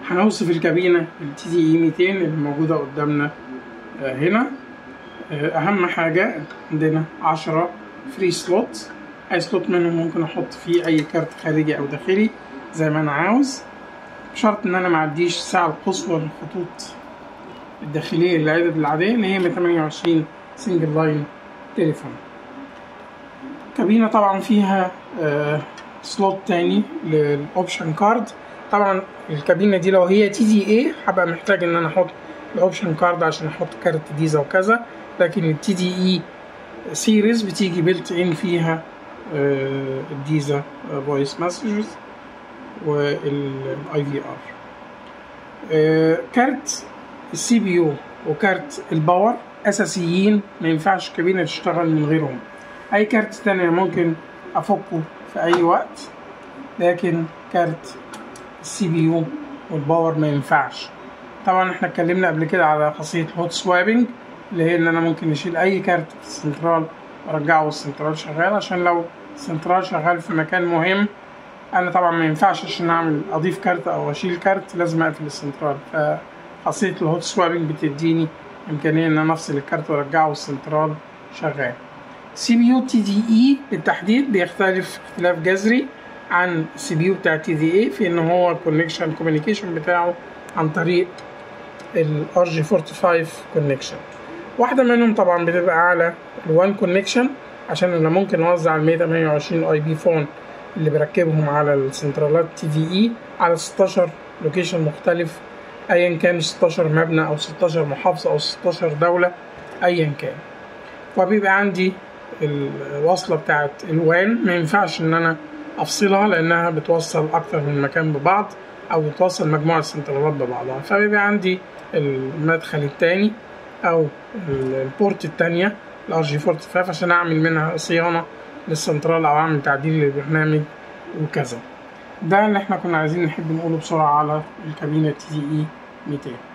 هنوصف الكابينة التي دي اي 200 اللي موجودة قدامنا آه، هنا آه، أهم حاجة عندنا 10 فري سلوت أي سلوت منهم ممكن أحط فيه أي كارت خارجي أو داخلي زي ما أنا عاوز بشرط إن أنا معديش الساعة القصوى للخطوط الداخلية للعدد العادية اللي هي 128 سنجل لاين تليفون كابينة طبعا فيها آه، سلوت تاني للأوبشن كارد طبعا الكابينة دي لو هي تي دي اي هبقى محتاج ان انا احط الاوبشن كارد عشان احط كارت ديزا وكذا لكن التي دي اي سيريز بتيجي بيلت ان فيها آه، الديزا فويس مسجز والاي في ار كارت السي بي يو وكارت الباور اساسيين ما ينفعش كابينه تشتغل من غيرهم اي كارت تانية ممكن افكه في اي وقت لكن كارت السي بي يو والباور ما ينفعش طبعا احنا اتكلمنا قبل كده على خاصيه الهوت سوابنج اللي هي ان انا ممكن اشيل اي كارت في السنترال وارجعه والسنترال شغال عشان لو السنترال شغال في مكان مهم انا طبعا ما ينفعش عشان اعمل اضيف كارت او اشيل كارت لازم اقفل السنترال فخاصيه الهوت سوابنج بتديني امكانيه ان انا افصل الكارت وارجعه والسنترال شغال سي بي يو تي دي اي بالتحديد بيختلف اختلاف جذري عن السي بي يو بتاع تي دي اي في ان هو الكونكشن كوميونيكيشن بتاعه عن طريق الار جي 45 كونكشن واحده منهم طبعا بتبقى على الوان كونكشن عشان انا ممكن اوزع ال 128 اي بي فون اللي بركبهم على السنترالات تي دي اي على 16 لوكيشن مختلف ايا كان 16 مبنى او 16 محافظه او 16 دوله ايا كان وبيبقى عندي الوصله بتاعت الوان ما ينفعش ان انا افصلها لانها بتوصل اكتر من مكان ببعض او بتوصل مجموعه سنترالات ببعضها فبيبقى عندي المدخل التاني او البورت التانية الار جي 45 عشان اعمل منها صيانه للسنترال او اعمل تعديل للبرنامج وكذا ده اللي احنا كنا عايزين نحب نقوله بسرعه على الكابينه تي دي اي 200